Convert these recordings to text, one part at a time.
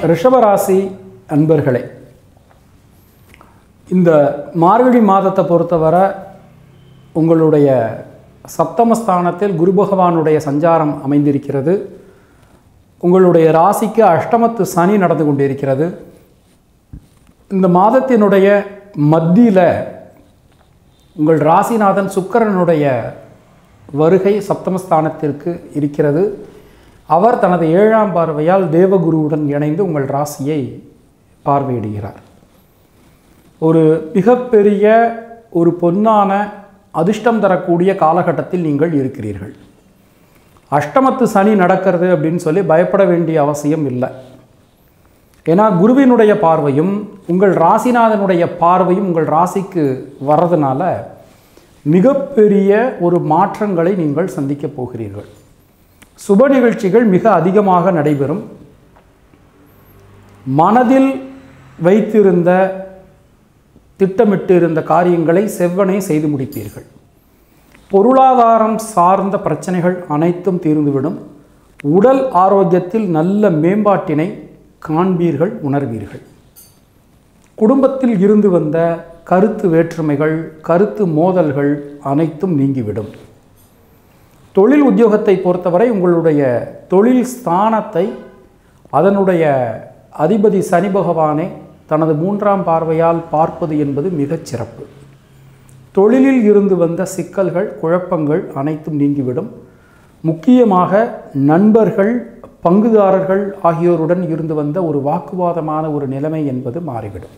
ரிஷபராசி அன்பர்களே இந்த மார்கழி மாதத்தை பொறுத்தவரை உங்களுடைய சப்தமஸ்தானத்தில் குரு பகவானுடைய சஞ்சாரம் அமைந்திருக்கிறது உங்களுடைய ராசிக்கு அஷ்டமத்து சனி நடந்து கொண்டிருக்கிறது இந்த மாதத்தினுடைய மத்தியில் உங்கள் ராசிநாதன் சுக்கிரனுடைய வருகை சப்தமஸ்தானத்திற்கு இருக்கிறது அவர் தனது ஏழாம் பார்வையால் தேவகுருவுடன் இணைந்து உங்கள் ராசியை பார்வையிடுகிறார் ஒரு மிகப்பெரிய ஒரு பொன்னான அதிர்ஷ்டம் தரக்கூடிய காலகட்டத்தில் நீங்கள் இருக்கிறீர்கள் அஷ்டமத்து சனி நடக்கிறது அப்படின்னு சொல்லி பயப்பட வேண்டிய அவசியம் இல்லை ஏன்னா குருவினுடைய பார்வையும் உங்கள் ராசிநாதனுடைய பார்வையும் உங்கள் ராசிக்கு வர்றதுனால மிகப்பெரிய ஒரு மாற்றங்களை நீங்கள் சந்திக்கப் போகிறீர்கள் சுப நிகழ்ச்சிகள் மிக அதிகமாக நடைபெறும் மனதில் வைத்திருந்த திட்டமிட்டு இருந்த காரியங்களை செவ்வனை செய்து முடிப்பீர்கள் பொருளாதாரம் சார்ந்த பிரச்சனைகள் அனைத்தும் தீர்ந்துவிடும் உடல் ஆரோக்கியத்தில் நல்ல மேம்பாட்டினை காண்பீர்கள் உணர்வீர்கள் குடும்பத்தில் இருந்து வந்த கருத்து வேற்றுமைகள் கருத்து மோதல்கள் அனைத்தும் நீங்கிவிடும் தொழில் உத்தியோகத்தை பொறுத்தவரை உங்களுடைய தொழில் ஸ்தானத்தை அதனுடைய அதிபதி சனி பகவானே தனது மூன்றாம் பார்வையால் பார்ப்பது என்பது மிகச் சிறப்பு தொழிலில் இருந்து வந்த சிக்கல்கள் குழப்பங்கள் அனைத்தும் நீங்கிவிடும் முக்கியமாக நண்பர்கள் பங்குதாரர்கள் ஆகியோருடன் இருந்து வந்த ஒரு வாக்குவாதமான ஒரு நிலைமை என்பது மாறிவிடும்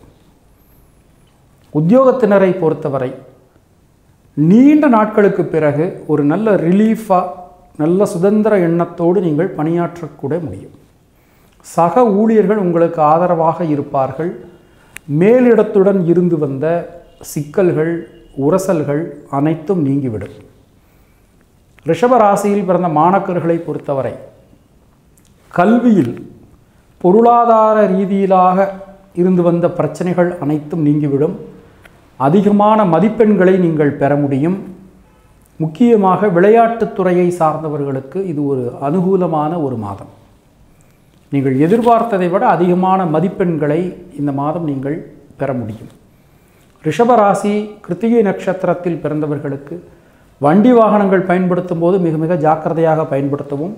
உத்தியோகத்தினரை பொறுத்தவரை நீண்ட நாட்களுக்கு பிறகு ஒரு நல்ல ரிலீஃபாக நல்ல சுதந்திர எண்ணத்தோடு நீங்கள் பணியாற்றக்கூட முடியும் சக ஊழியர்கள் உங்களுக்கு ஆதரவாக இருப்பார்கள் மேலிடத்துடன் இருந்து வந்த சிக்கல்கள் உரசல்கள் அனைத்தும் நீங்கிவிடும் ரிஷப ராசியில் பிறந்த மாணக்கர்களை பொறுத்தவரை கல்வியில் பொருளாதார ரீதியிலாக இருந்து வந்த பிரச்சனைகள் அனைத்தும் நீங்கிவிடும் அதிகமான மதிப்பெண்களை நீங்கள் பெற முடியும் முக்கியமாக விளையாட்டுத் துறையை சார்ந்தவர்களுக்கு இது ஒரு அனுகூலமான ஒரு மாதம் நீங்கள் எதிர்பார்த்ததை விட அதிகமான மதிப்பெண்களை இந்த மாதம் நீங்கள் பெற முடியும் ரிஷபராசி கிருத்திகை நட்சத்திரத்தில் பிறந்தவர்களுக்கு வண்டி வாகனங்கள் பயன்படுத்தும் போது மிக மிக ஜாக்கிரதையாக பயன்படுத்தவும்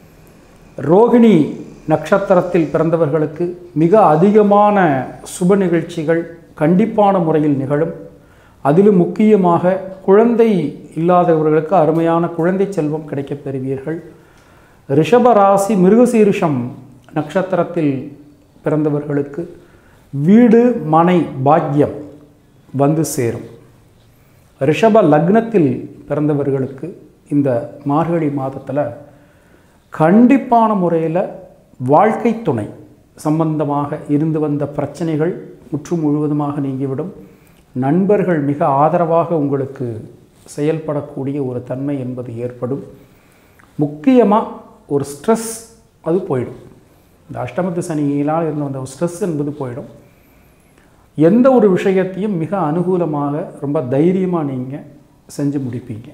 ரோகிணி நட்சத்திரத்தில் பிறந்தவர்களுக்கு மிக அதிகமான சுப நிகழ்ச்சிகள் கண்டிப்பான முறையில் நிகழும் அதிலும் முக்கியமாக குழந்தை இல்லாதவர்களுக்கு அருமையான குழந்தை செல்வம் கிடைக்கப் பெறுவீர்கள் ரிஷப ராசி மிருகசீரிஷம் நட்சத்திரத்தில் பிறந்தவர்களுக்கு வீடு மனை பாக்கியம் வந்து சேரும் ரிஷப லக்னத்தில் பிறந்தவர்களுக்கு இந்த மார்கழி மாதத்தில் கண்டிப்பான முறையில் வாழ்க்கை துணை சம்பந்தமாக இருந்து வந்த பிரச்சனைகள் முற்று முழுவதுமாக நீங்கிவிடும் நண்பர்கள் மிக ஆதரவாக உங்களுக்கு செயல்படக்கூடிய ஒரு தன்மை என்பது ஏற்படும் முக்கியமாக ஒரு ஸ்ட்ரெஸ் அது போயிடும் இந்த அஷ்டமத்து சனியினால் இருந்த அந்த ஸ்ட்ரெஸ் என்பது போயிடும் எந்த ஒரு விஷயத்தையும் மிக அனுகூலமாக ரொம்ப தைரியமாக நீங்கள் செஞ்சு முடிப்பீங்க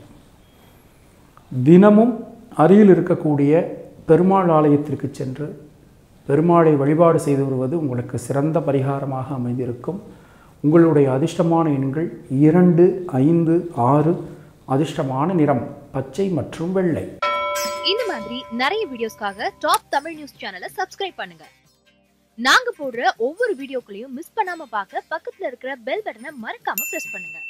தினமும் அருகில் இருக்கக்கூடிய பெருமாள் ஆலயத்திற்கு சென்று பெருமாளை வழிபாடு செய்து வருவது உங்களுக்கு சிறந்த பரிகாரமாக அமைந்திருக்கும் உங்களுடைய அதிர்ஷ்டமான எண்கள் இரண்டு ஐந்து ஆறு அதிர்ஷ்டமான நிறம் பச்சை மற்றும் வெள்ளை இந்த மாதிரி நிறைய வீடியோஸ்க்காக டாப் தமிழ் நியூஸ் சேனலை சப்ஸ்கிரைப் பண்ணுங்க நாங்க போடுற ஒவ்வொரு வீடியோக்களையும் மிஸ் பண்ணாம பார்க்க பக்கத்துல இருக்கிற பெல் பட்டனை மறக்காம பிரஸ் பண்ணுங்க